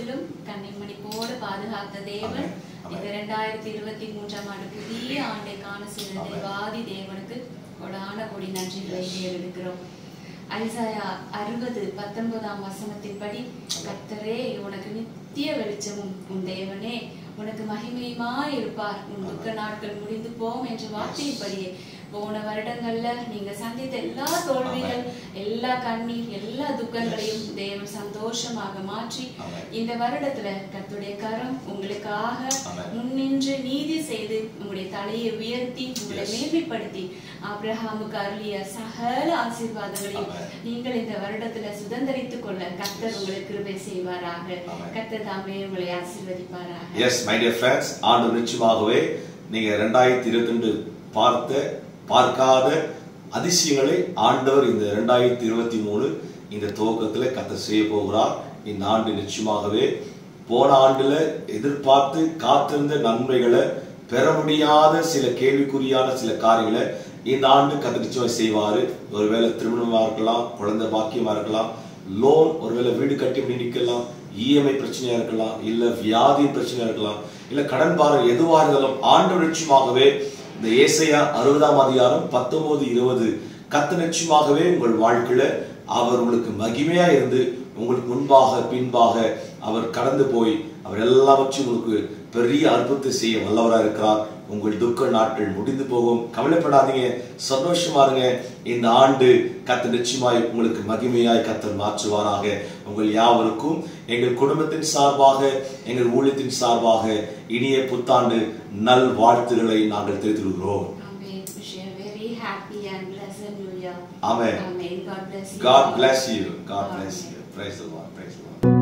ஆண்டிலும் கண்ணிமணி போல பாதுகாத்த தேவன் ஆமென். ஆமென். இந்த இரண்டாயிரத்தி இருபத்தி மூன்றாம் ஆண்டு புதிய ஆண்டை காண செய்த ஆமென். தேவாதி தேவனுக்கு கொடான கொடி நன்றிகளை ஏறெடுக்கிறோம் ஐசாயா அறுபது பத்தொன்பதாம் வசனத்தின்படி கர்த்தரே உனக்கு நித்திய வெளிச்சமும் உன் தேவனே உனக்கு மகிமையுமாய் இருப்பார் உன் துக்க நாட்கள் முடிந்து போம் என்ற வார்த்தையின்படியே போன வருடங்கள்ல நீங்க சந்தித்த எல்லா தோல்விகள் எல்லா கண்ணீர் எல்லா துக்கங்களையும் தேவன் சந்தோஷமாக மாற்றி ஆமென். இந்த வருடத்துல கர்த்தருடைய கரம் உங்களுக்காக ஆமென். முன்னின்று நீதி செய்து உங்களுடைய தலையை உயர்த்தி உங்களை Yes. மேன்மைப்படுத்தி ஆபிரகாமுக்கு அருளிய சகல ஆசீர்வாதங்களையும் ஆமென். நீங்கள் இந்த வருடத்துல சுதந்திரித்துக் கொள்ள கர்த்தர் உங்களுக்கு கிருபை செய்வாராக ஆமென். கர்த்தர் தாமே உங்களை ஆசீர்வதிப்பாராக எஸ் மை டியர் ஃப்ரெண்ட்ஸ் ஆண்டு நிச்சயமாகவே நீங்க ரெண்டாயிரத்தி இருபத்தி ரெண்டு பார்த்த பார்க்காத அதிசயங்களை ஆண்டவர் இந்த ரெண்டாயிரத்தி இருபத்தி மூணு இந்த துவக்கத்துல கத்த செய்ய போகிறார் இந்த ஆண்டு நிச்சயமாகவே போன ஆண்டுல எதிர்பார்த்து காத்திருந்த நன்மைகளை பெற முடியாத சில கேள்விக்குறியான சில காரியங்களை இந்த ஆண்டு கத்த நிச்சயமா செய்வாரு ஒருவேளை திருமணமா இருக்கலாம் குழந்தை பாக்கியமா இருக்கலாம் லோன் ஒருவேளை வீடு கட்டி அப்படி நிக்கலாம் இஎம்ஐ பிரச்சனையா இருக்கலாம் இல்ல வியாதி பிரச்சனையா இருக்கலாம் இல்ல கடன் பாரம் எதுவா இருந்தாலும் ஆண்டு நிச்சயமாகவே இந்த ஏசையா அறுபதாம் அதிகாரம் பத்தொன்பது இருபது கத்த நிச்சயமாகவே உங்கள் வாழ்க்கையில அவர் உங்களுக்கு மகிமையா இருந்து உங்களுக்கு முன்பாக பின்பாக அவர் கடந்து போய் அவர் எல்லாவற்றையும் உங்களுக்கு பெரிய அற்புதத்தை செய்ய வல்லவரா இருக்கிறார் உங்கள் துக்க நாட்கள் முடிந்து போகும் கவலைப்படாதீங்க சந்தோஷமா இருங்க இந்த ஆண்டு கத்த நிச்சயமாய் உங்களுக்கு மகிமையாய் கத்தர் மாற்றுவாராக உங்கள் யாவருக்கும் எங்கள் குடும்பத்தின் சார்பாக எங்கள் ஊழியத்தின் சார்பாக இனிய புத்தாண்டு நல் வாழ்த்துக்களை நாங்கள் தெரிவித்துள்ளோம் Amen. Wish you a very happy and blessed new year. Amen. Amen. God bless you. God all. bless you. God bless Amen. you. Praise the Lord. Praise the Lord.